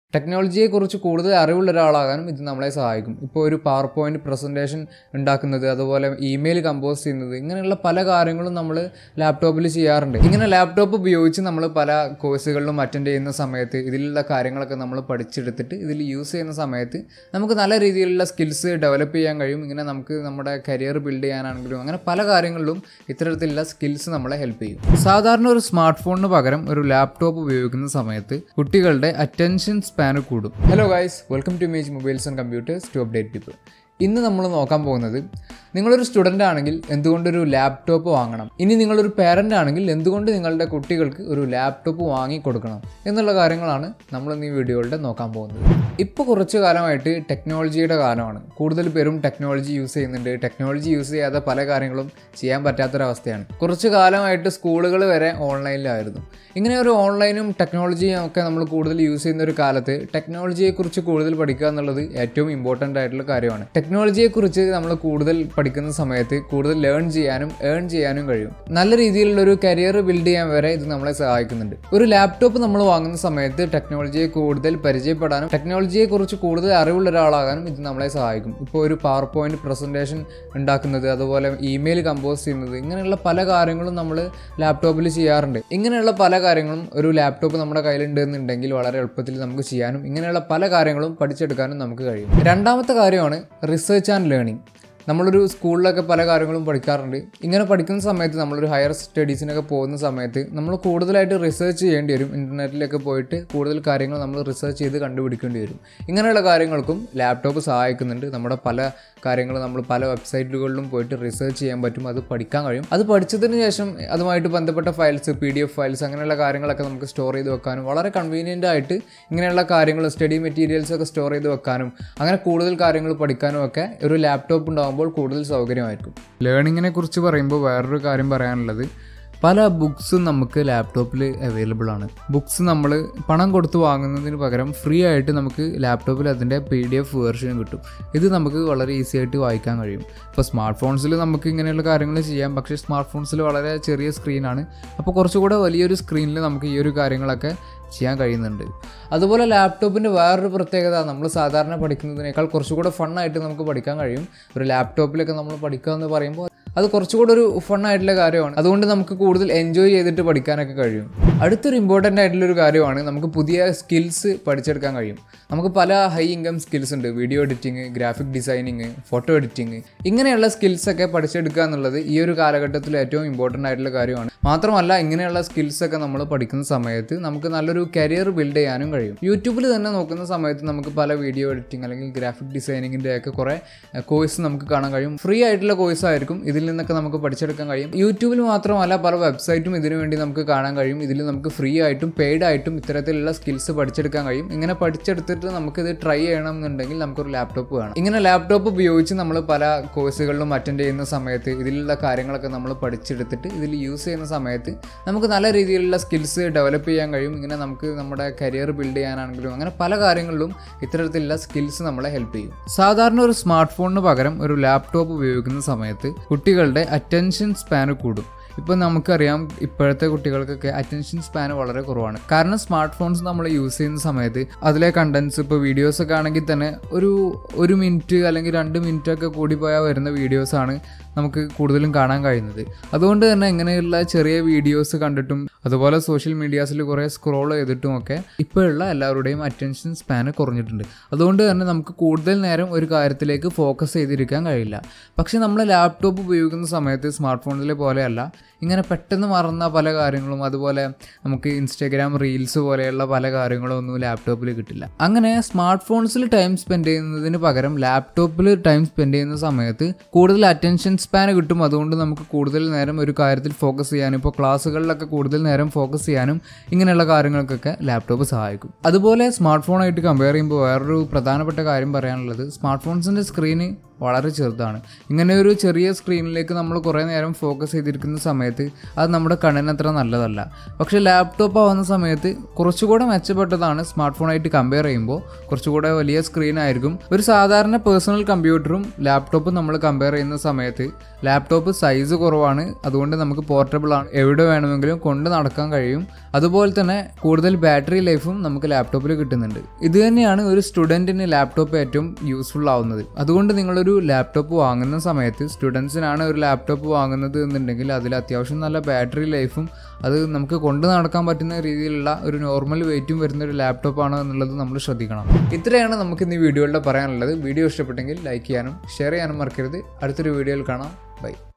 ടെക്നോളജിയെക്കുറിച്ച് കൂടുതൽ അറിവുള്ള ഒരാളാകാനും ഇത് നമ്മളെ സഹായിക്കും ഇപ്പോൾ ഒരു പവർ പോയിന്റ് പ്രസൻറ്റേഷൻ ഉണ്ടാക്കുന്നത് അതുപോലെ ഇമെയിൽ കമ്പോസ് ചെയ്യുന്നത് ഇങ്ങനെയുള്ള പല കാര്യങ്ങളും നമ്മൾ ലാപ്ടോപ്പിൽ ചെയ്യാറുണ്ട് ഇങ്ങനെ ലാപ്ടോപ്പ് ഉപയോഗിച്ച് നമ്മൾ പല കോഴ്സുകളിലും അറ്റൻഡ് ചെയ്യുന്ന സമയത്ത് ഇതിലുള്ള കാര്യങ്ങളൊക്കെ നമ്മൾ പഠിച്ചെടുത്തിട്ട് ഇതിൽ യൂസ് ചെയ്യുന്ന സമയത്ത് നമുക്ക് നല്ല രീതിയിലുള്ള സ്കിൽസ് ഡെവലപ്പ് ചെയ്യാൻ കഴിയും ഇങ്ങനെ നമുക്ക് നമ്മുടെ കരിയർ ബിൽഡ് ചെയ്യാനാണെങ്കിലും അങ്ങനെ പല കാര്യങ്ങളിലും ഇത്തരത്തിലുള്ള സ്കിൽസ് നമ്മളെ ഹെൽപ്പ് ചെയ്യും സാധാരണ ഒരു സ്മാർട്ട് ഫോണിന് പകരം ഒരു ലാപ്ടോപ്പ് ഉപയോഗിക്കുന്ന സമയത്ത് കുട്ടികളുടെ അറ്റൻഷൻ സ്പാന് കൂടും hello guys welcome to image mobiles and computers to update people ഇന്ന് നമ്മൾ നോക്കാൻ പോകുന്നത് നിങ്ങളൊരു സ്റ്റുഡൻ്റ് ആണെങ്കിൽ എന്തുകൊണ്ടൊരു ലാപ്ടോപ്പ് വാങ്ങണം ഇനി നിങ്ങളൊരു പേരൻ്റ് ആണെങ്കിൽ എന്തുകൊണ്ട് നിങ്ങളുടെ കുട്ടികൾക്ക് ഒരു ലാപ്ടോപ്പ് വാങ്ങി കൊടുക്കണം എന്നുള്ള കാര്യങ്ങളാണ് നമ്മൾ ഇന്ന് ഈ വീഡിയോയുടെ നോക്കാൻ പോകുന്നത് ഇപ്പോൾ കുറച്ച് കാലമായിട്ട് ടെക്നോളജിയുടെ കാലമാണ് കൂടുതൽ പേരും ടെക്നോളജി യൂസ് ചെയ്യുന്നുണ്ട് ടെക്നോളജി യൂസ് ചെയ്യാതെ പല കാര്യങ്ങളും ചെയ്യാൻ പറ്റാത്തൊരവസ്ഥയാണ് കുറച്ച് കാലമായിട്ട് സ്കൂളുകൾ വരെ ഓൺലൈനിലായിരുന്നു ഇങ്ങനെ ഒരു ഓൺലൈനും ടെക്നോളജിയും ഒക്കെ നമ്മൾ കൂടുതൽ യൂസ് ചെയ്യുന്ന ഒരു കാലത്ത് ടെക്നോളജിയെക്കുറിച്ച് കൂടുതൽ പഠിക്കുക എന്നുള്ളത് ഏറ്റവും ഇമ്പോർട്ടൻ്റ് ആയിട്ടുള്ള കാര്യമാണ് ടെക്നോളജിയെക്കുറിച്ച് നമ്മൾ കൂടുതൽ പഠിക്കുന്ന സമയത്ത് കൂടുതൽ ലേൺ ചെയ്യാനും ഏൺ ചെയ്യാനും കഴിയും നല്ല രീതിയിലുള്ള ഒരു കരിയർ ബിൽഡ് ചെയ്യാൻ വരെ ഇത് നമ്മളെ സഹായിക്കുന്നുണ്ട് ഒരു ലാപ്ടോപ്പ് നമ്മൾ വാങ്ങുന്ന സമയത്ത് ടെക്നോളജിയെ കൂടുതൽ പരിചയപ്പെടാനും ടെക്നോളജിയെക്കുറിച്ച് കൂടുതൽ അറിവുള്ള ഒരാളാകാനും ഇത് നമ്മളെ സഹായിക്കും ഇപ്പോൾ ഒരു പവർ പോയിന്റ് പ്രസൻറ്റേഷൻ ഉണ്ടാക്കുന്നത് അതുപോലെ ഇമെയിൽ കമ്പോസ് ചെയ്യുന്നത് ഇങ്ങനെയുള്ള പല കാര്യങ്ങളും നമ്മൾ ലാപ്ടോപ്പിൽ ചെയ്യാറുണ്ട് ഇങ്ങനെയുള്ള പല കാര്യങ്ങളും ഒരു ലാപ്ടോപ്പ് നമ്മുടെ കയ്യിലുണ്ട് എന്നുണ്ടെങ്കിൽ വളരെ എളുപ്പത്തിൽ നമുക്ക് ചെയ്യാനും ഇങ്ങനെയുള്ള പല കാര്യങ്ങളും പഠിച്ചെടുക്കാനും നമുക്ക് കഴിയും രണ്ടാമത്തെ കാര്യമാണ് റിസർച്ച് ആൻഡ് ലേണിംഗ് നമ്മളൊരു സ്കൂളിലൊക്കെ പല കാര്യങ്ങളും പഠിക്കാറുണ്ട് ഇങ്ങനെ പഠിക്കുന്ന സമയത്ത് നമ്മളൊരു ഹയർ സ്റ്റഡീസിനൊക്കെ പോകുന്ന സമയത്ത് നമ്മൾ കൂടുതലായിട്ട് റിസർച്ച് ചെയ്യേണ്ടി വരും ഇൻ്റർനെറ്റിലൊക്കെ പോയിട്ട് കൂടുതൽ കാര്യങ്ങൾ നമ്മൾ റിസർച്ച് ചെയ്ത് കണ്ടുപിടിക്കേണ്ടി വരും ഇങ്ങനെയുള്ള കാര്യങ്ങൾക്കും ലാപ്ടോപ്പ് സഹായിക്കുന്നുണ്ട് നമ്മുടെ പല കാര്യങ്ങൾ നമ്മൾ പല വെബ്സൈറ്റുകളിലും പോയിട്ട് റിസർച്ച് ചെയ്യാൻ പറ്റും അത് പഠിക്കാൻ കഴിയും അത് പഠിച്ചതിന് ശേഷം അതുമായിട്ട് ബന്ധപ്പെട്ട files P D F files അങ്ങനെയുള്ള കാര്യങ്ങളൊക്കെ നമുക്ക് സ്റ്റോർ ചെയ്ത് വെക്കാനും വളരെ കൺവീനിയൻ്റ് ആയിട്ട് ഇങ്ങനെയുള്ള കാര്യങ്ങൾ സ്റ്റഡി മെറ്റീരിയൽസ് ഒക്കെ സ്റ്റോർ ചെയ്ത് വെക്കാനും അങ്ങനെ കൂടുതൽ കാര്യങ്ങൾ പഠിക്കാനും ഒക്കെ ഒരു ലാപ്ടോപ്പ് ഉണ്ടാകുമ്പോൾ കൂടുതൽ സൗകര്യമായിരിക്കും ലേണിങ്ങിനെ കുറിച്ച് പറയുമ്പോൾ വേറൊരു കാര്യം പറയാനുള്ളത് പല ബുക്സും നമുക്ക് ലാപ്ടോപ്പിൽ അവൈലബിൾ ആണ് ബുക്സ് നമ്മൾ പണം കൊടുത്ത് വാങ്ങുന്നതിന് പകരം ഫ്രീ ആയിട്ട് നമുക്ക് ലാപ്ടോപ്പിൽ അതിൻ്റെ പി ഡി എഫ് വേർഷൻ കിട്ടും ഇത് നമുക്ക് വളരെ ഈസി ആയിട്ട് വായിക്കാൻ കഴിയും ഇപ്പോൾ സ്മാർട്ട് ഫോൺസിൽ നമുക്ക് ഇങ്ങനെയുള്ള കാര്യങ്ങൾ ചെയ്യാം പക്ഷേ സ്മാർട്ട് ഫോൺസിൽ വളരെ ചെറിയ സ്ക്രീനാണ് അപ്പോൾ കുറച്ചുകൂടെ വലിയൊരു സ്ക്രീനിൽ നമുക്ക് ഈ ഒരു കാര്യങ്ങളൊക്കെ ചെയ്യാൻ കഴിയുന്നുണ്ട് അതുപോലെ ലാപ്ടോപ്പിൻ്റെ വേറൊരു പ്രത്യേകത നമ്മൾ സാധാരണ പഠിക്കുന്നതിനേക്കാൾ കുറച്ചുകൂടെ ഫണ്ണായിട്ട് നമുക്ക് പഠിക്കാൻ കഴിയും ഒരു ലാപ്ടോപ്പിലൊക്കെ നമ്മൾ പഠിക്കുക എന്ന് പറയുമ്പോൾ അത് കുറച്ചുകൂടെ ഒരു ഫണ്ണായിട്ടുള്ള കാര്യമാണ് അതുകൊണ്ട് നമുക്ക് കൂടുതൽ എൻജോയ് ചെയ്തിട്ട് പഠിക്കാനൊക്കെ കഴിയും അടുത്തൊരു ഇമ്പോർട്ടൻ്റ് ആയിട്ടുള്ള ഒരു കാര്യമാണ് നമുക്ക് പുതിയ സ്കിൽസ് പഠിച്ചെടുക്കാൻ കഴിയും നമുക്ക് പല ഹൈ ഇൻകം സ്കിൽസ് ഉണ്ട് video editing graphic designing photo editing ഇങ്ങനെയുള്ള സ്കിൽസ് ഒക്കെ പഠിച്ചെടുക്കുക എന്നുള്ളത് ഈ ഒരു കാലഘട്ടത്തിൽ ഏറ്റവും ഇമ്പോർട്ടൻ്റ് ആയിട്ടുള്ള കാര്യമാണ് മാത്രമല്ല ഇങ്ങനെയുള്ള സ്കിൽസ് ഒക്കെ നമ്മൾ പഠിക്കുന്ന സമയത്ത് നമുക്ക് നല്ലൊരു കരിയർ ബിൽഡ് ചെയ്യാനും കഴിയും യൂട്യൂബിൽ തന്നെ നോക്കുന്ന സമയത്ത് നമുക്ക് പല വീഡിയോ എഡിറ്റിംഗ് അല്ലെങ്കിൽ ഗ്രാഫിക് ഡിസൈനിങ്ങിൻ്റെ ഒക്കെ കുറേ കോഴ്സ് നമുക്ക് കാണാൻ കഴിയും ഫ്രീ ആയിട്ടുള്ള കോഴ്സ് ആയിരിക്കും ഇതിൽ നിന്നൊക്കെ നമുക്ക് പഠിച്ചെടുക്കാൻ കഴിയും യൂട്യൂബിൽ മാത്രമല്ല പല വെബ്സൈറ്റും ഇതിനു വേണ്ടി നമുക്ക് കാണാൻ കഴിയും ഇതിൽ നമുക്ക് ഫ്രീ ആയിട്ടും പെയ്ഡ് ആയിട്ടും ഇത്തരത്തിലുള്ള സ്കിൽസ് പഠിച്ചെടുക്കാൻ കഴിയും ഇങ്ങനെ പഠിച്ചെടുത്തിട്ട് നമുക്കിത് ട്രൈ ചെയ്യണം എന്നുണ്ടെങ്കിൽ നമുക്കൊരു ലാപ്ടോപ്പ് വേണം ഇങ്ങനെ ലാപ്ടോപ്പ് ഉപയോഗിച്ച് നമ്മൾ പല കോഴ്സുകളിലും അറ്റൻഡ് ചെയ്യുന്ന സമയത്ത് ഇതിലുള്ള കാര്യങ്ങളൊക്കെ നമ്മൾ പഠിച്ചെടുത്തിട്ട് ഇതിൽ യൂസ് ചെയ്യുന്ന സമയത്ത് നമുക്ക് നല്ല രീതിയിലുള്ള സ്കിൽസ് ഡെവലപ്പ് ചെയ്യാൻ കഴിയും ഇങ്ങനെ നമുക്ക് നമ്മുടെ കരിയർ ബിൽഡ് ചെയ്യാനാണെങ്കിലും അങ്ങനെ പല കാര്യങ്ങളിലും ഇത്തരത്തിലുള്ള സ്കിൽസ് നമ്മളെ ഹെൽപ്പ് ചെയ്യും സാധാരണ ഒരു സ്മാർട്ട് ഫോണിന് പകരം ഒരു ലാപ്ടോപ്പ് ഉപയോഗിക്കുന്ന സമയത്ത് കുട്ടികളുടെ അറ്റൻഷൻ സ്പാന് കൂടും ഇപ്പോൾ നമുക്കറിയാം ഇപ്പോഴത്തെ കുട്ടികൾക്കൊക്കെ അറ്റൻഷൻ സ്പാൻ വളരെ കുറവാണ് കാരണം സ്മാർട്ട് ഫോൺസ് നമ്മൾ യൂസ് ചെയ്യുന്ന സമയത്ത് അതിലെ കണ്ടൻസ് ഇപ്പോൾ വീഡിയോസ് ഒക്കെ ആണെങ്കിൽ തന്നെ ഒരു ഒരു മിനിറ്റ് അല്ലെങ്കിൽ രണ്ട് മിനിറ്റ് ഒക്കെ കൂടി പോയാൽ വരുന്ന വീഡിയോസാണ് നമുക്ക് കൂടുതലും കാണാൻ കഴിയുന്നത് അതുകൊണ്ട് തന്നെ ഇങ്ങനെയുള്ള ചെറിയ വീഡിയോസ് കണ്ടിട്ടും അതുപോലെ സോഷ്യൽ മീഡിയാസിൽ കുറേ സ്ക്രോൾ ചെയ്തിട്ടും ഒക്കെ ഇപ്പോഴുള്ള എല്ലാവരുടെയും അറ്റൻഷൻ സ്പാന് കുറഞ്ഞിട്ടുണ്ട് അതുകൊണ്ട് തന്നെ നമുക്ക് കൂടുതൽ നേരം ഒരു കാര്യത്തിലേക്ക് ഫോക്കസ് ചെയ്തിരിക്കാൻ കഴിയില്ല പക്ഷേ നമ്മൾ ലാപ്ടോപ്പ് ഉപയോഗിക്കുന്ന സമയത്ത് സ്മാർട്ട് ഫോണിലെ പോലെയല്ല ഇങ്ങനെ പെട്ടെന്ന് മറന്ന പല കാര്യങ്ങളും അതുപോലെ നമുക്ക് ഇൻസ്റ്റാഗ്രാം റീൽസ് പോലെയുള്ള പല കാര്യങ്ങളും ഒന്നും ലാപ്ടോപ്പിൽ കിട്ടില്ല അങ്ങനെ സ്മാർട്ട് ഫോൺസിൽ ടൈം സ്പെൻഡ് ചെയ്യുന്നതിന് പകരം ലാപ്ടോപ്പിൽ ടൈം സ്പെൻഡ് ചെയ്യുന്ന സമയത്ത് കൂടുതൽ അറ്റൻഷൻ സ്പാൻ കിട്ടും അതുകൊണ്ട് നമുക്ക് കൂടുതൽ നേരം ഒരു കാര്യത്തിൽ ഫോക്കസ് ചെയ്യാനും ഇപ്പോൾ ക്ലാസ്സുകളിലൊക്കെ കൂടുതൽ നേരം ഫോക്കസ് ചെയ്യാനും ഇങ്ങനെയുള്ള കാര്യങ്ങൾക്കൊക്കെ ലാപ്ടോപ്പ് സഹായിക്കും അതുപോലെ സ്മാർട്ട് ഫോണായിട്ട് കമ്പയർ ചെയ്യുമ്പോൾ വേറൊരു പ്രധാനപ്പെട്ട കാര്യം പറയാനുള്ളത് സ്മാർട്ട് ഫോൺസിൻ്റെ സ്ക്രീന് വളരെ ചെറുതാണ് ഇങ്ങനെ ഒരു ചെറിയ സ്ക്രീനിലേക്ക് നമ്മൾ കുറേ നേരം ഫോക്കസ് ചെയ്തിരിക്കുന്ന സമയത്ത് അത് നമ്മുടെ കണ്ണിന് അത്ര നല്ലതല്ല പക്ഷേ ലാപ്ടോപ്പ് ആവുന്ന സമയത്ത് കുറച്ചുകൂടെ മെച്ചപ്പെട്ടതാണ് സ്മാർട്ട് ഫോണായിട്ട് കമ്പയർ ചെയ്യുമ്പോൾ കുറച്ചുകൂടെ വലിയ സ്ക്രീൻ ആയിരിക്കും ഒരു സാധാരണ പേഴ്സണൽ കമ്പ്യൂട്ടറും ലാപ്ടോപ്പും നമ്മൾ കമ്പയർ ചെയ്യുന്ന സമയത്ത് ലാപ്ടോപ്പ് സൈസ് കുറവാണ് അതുകൊണ്ട് നമുക്ക് പോർട്ടബിൾ ആണ് എവിടെ വേണമെങ്കിലും കൊണ്ട് നടക്കാൻ കഴിയും അതുപോലെ തന്നെ കൂടുതൽ ബാറ്ററി ലൈഫും നമുക്ക് ലാപ്ടോപ്പിൽ കിട്ടുന്നുണ്ട് ഇത് തന്നെയാണ് ഒരു സ്റ്റുഡൻറ്റിന് ലാപ്ടോപ്പ് ഏറ്റവും യൂസ്ഫുൾ ആവുന്നത് അതുകൊണ്ട് നിങ്ങളൊരു ലാപ്ടോപ്പ് വാങ്ങുന്ന സമയത്ത് സ്റ്റുഡൻസിനാണ് ഒരു ലാപ്ടോപ്പ് വാങ്ങുന്നത് എന്നുണ്ടെങ്കിൽ അതിൽ അത്യാവശ്യം നല്ല ബാറ്ററി ലൈഫും അത് നമുക്ക് കൊണ്ട് നടക്കാൻ പറ്റുന്ന രീതിയിലുള്ള ഒരു നോർമൽ വെയിറ്റും വരുന്ന ഒരു ലാപ്ടോപ്പ് ആണ് എന്നുള്ളത് നമ്മൾ ശ്രദ്ധിക്കണം ഇത്രയാണ് നമുക്ക് ഇന്ന് ഈ വീഡിയോയിൽ പറയാനുള്ളത് വീഡിയോ ഇഷ്ടപ്പെട്ടെങ്കിൽ ലൈക്ക് ചെയ്യാനും ഷെയർ ചെയ്യാനും മറക്കരുത് അടുത്തൊരു വീഡിയോയിൽ കാണാം ബൈ